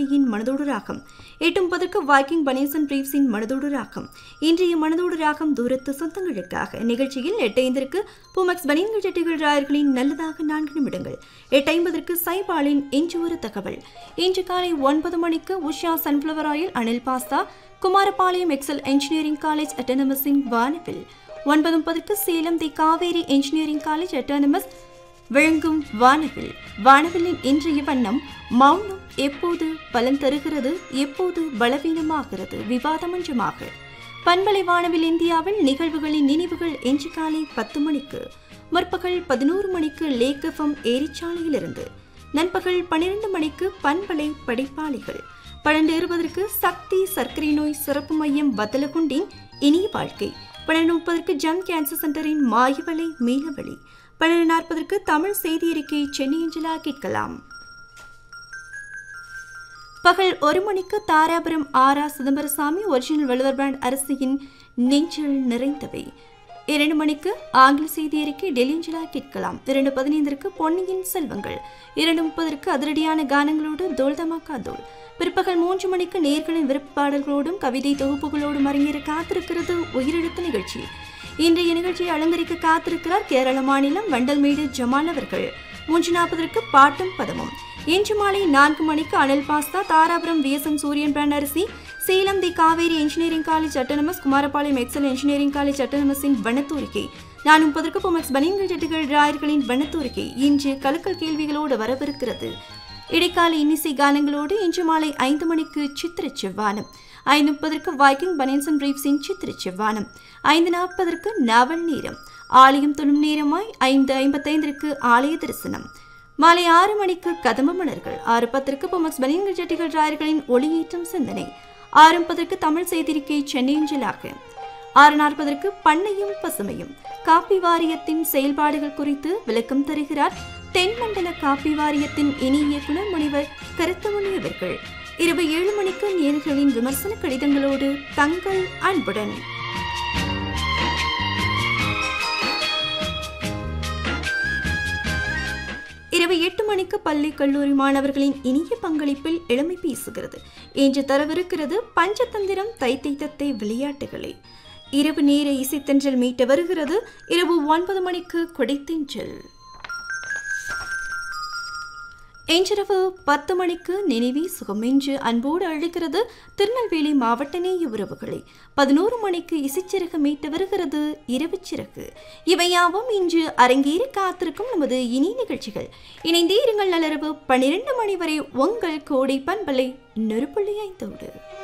பொன்னியின் மனதோடு ராகம் எட்டு முப்பதற்கு வைக்கிங் பனேசன் பிரீவ்ஸின் மனதோடு ராகம் இன்றைய மனதோடு ராகம் தூரத்து சொந்தங்களுக்காக நிகழ்ச்சியில் எட்டு ஐந்திற்கு பூமக்ஸ் பனியன்கள் செட்டிகள் ராயர்களின் நல்லதாக நான்கு நிமிடங்கள் எட்டு ஐம்பதற்கு சைபாலின் இன்று ஒரு தகவல் இன்று காலை ஒன்பது மணிக்கு Usha sunflower oil Anil pasta Kumarapalayam Excel engineering college அட்டானமஸின் வானவில் ஒன்பது முப்பதற்கு Salem the Kaveri engineering college autonomous விளங்கும் வானவில் வானவிலின் இன்றைய வண்ணம் மௌனம் எப்போது பலன் தருகிறது எப்போது பலவீனமாகிறது விவாதமன்றமாக பண்பலை வானவில் இந்தியாவில் நிகழ்வுகளின் நினைவுகள் இன்று காலை பத்து மணிக்கு முற்பகல் பதினோரு மணிக்கு லேக்கஃபம் ஏரிச்சாலையிலிருந்து நண்பகல் பன்னிரண்டு மணிக்கு பண்பலை படைப்பாளிகள் பன்னெண்டு இருபதற்கு சக்தி சர்க்கரை நோய் சிறப்பு மையம் வத்தலகுண்டின் இனிய வாழ்க்கை பன்னெண்டு முப்பதற்கு ஜம் கேன்சர் சென்டரின் மாயவலை மீளவழி பன்னெண்டு நாற்பதற்கு தமிழ் செய்தி அறிக்கை சென்னை அஞ்சலா கேட்கலாம் பகல் ஒரு மணிக்கு தாராபுரம் ஆரா சிதம்பரசாமி ஒரிஜினல் வள்ளுவர் பிராண்ட் அரிசியின் நெஞ்சில் நிறைந்தவை இரண்டு மணிக்கு ஆங்கில செய்தி அறிக்கை டெலிஞ்சலா கேட்கலாம் இரண்டு பதினைந்திற்கு பொன்னியின் செல்வங்கள் இரண்டு முப்பதற்கு அதிரடியான கானங்களோடு தோல் தமாக்கா தோல் பிற்பகல் மூன்று மணிக்கு நேர்களின் விருப்ப பாடல்களோடும் கவிதை தொகுப்புகளோடும் அரங்கேற காத்திருக்கிறது உயிரெழுத்து நிகழ்ச்சி இன்றைய நிகழ்ச்சியை அலங்கரிக்க காத்திருக்கிறார் கேரள மாநிலம் வண்டல்மேடு ஜமால் அவர்கள் மூன்று நாற்பதற்கு பாட்டும் பதமும் இன்று மாலை நான்கு மணிக்கு Anil pasta Dharapuram VSM Suriyan brand அரிசி Salem the Kaveri engineering college autonomous Kumarapalayam Excel engineering college அட்டனமஸின் வனத்தூரிக்கை நான் முப்பதற்கு பொமக்ஸ் பனியன்கள் ஜெட்டுகள் ராயர்களின் வனத்தூரிக்கை இன்று கலக்கல் கேள்விகளோடு வரவிருக்கிறது இடைக்கால இன்னிசை கானங்களோடு இன்று மாலை ஐந்து மணிக்கு சித்திர செவ்வானம் ஐந்து முப்பதற்கு வைக்கிங் பனியன்சன் பிரீப்ஸின் சித்திர செவ்வானம் ஐந்து நாற்பதற்கு நாவல் நேரம் ஆலயம் தொழும் நேரமாய் ஐந்து ஐம்பத்தைந்திற்கு ஆலய தரிசனம் மாலை ஆறு மணிக்கு கதம்ப மலர்கள் ஆறு பத்திற்கு பொமக்ஸ் பனியன்கள் ஜட்டிகள் ராயர்களின் ஒளியேற்றம் சிந்தனை ஆறு முப்பதற்கு தமிழ் செய்திருக்கை சென்னை அஞ்சலாக ஆறு நாற்பதற்கு பண்ணையும் பசுமையும் காப்பி வாரியத்தின் செயல்பாடுகள் குறித்து விளக்கம் தருகிறார் தென்மண்டல காப்பி வாரியத்தின் இணை இயக்குனர் முனிவர் கருத்தமணி அவர்கள் இரவு ஏழு மணிக்கு நேர்களின் விமர்சன கடிதங்களோடு தங்கள் அன்புடன் இரவு எட்டு மணிக்கு பள்ளி கல்லூரி மாணவர்களின் இனிய பங்களிப்பில் இளமை பேசுகிறது இன்று தரவிருக்கிறது பஞ்சதந்திரம் தைத்தை தத்தை விளையாட்டுகளை இரவு நேர இசைத்தென்றல் மீட்ட வருகிறது இரவு ஒன்பது மணிக்கு கொடைத்தென்றல் இன்றிரவு பத்து மணிக்கு நினைவே சுகம் என்று அன்போடு அழைக்கிறது திருநெல்வேலி மாவட்ட நேய உறவுகளை பதினோரு மணிக்கு இசைச்சிறகு மீட்டு வருகிறது இரவு சிறகு இவையாவும் இன்று அரங்கேறி காத்திருக்கும் நமது இனி நிகழ்ச்சிகள் இணைந்தே இருங்கள் நல்லரவு பன்னிரண்டு மணி வரை உங்கள் கோடை பண்பலை நெருப்புள்ளி ஐந்தோடு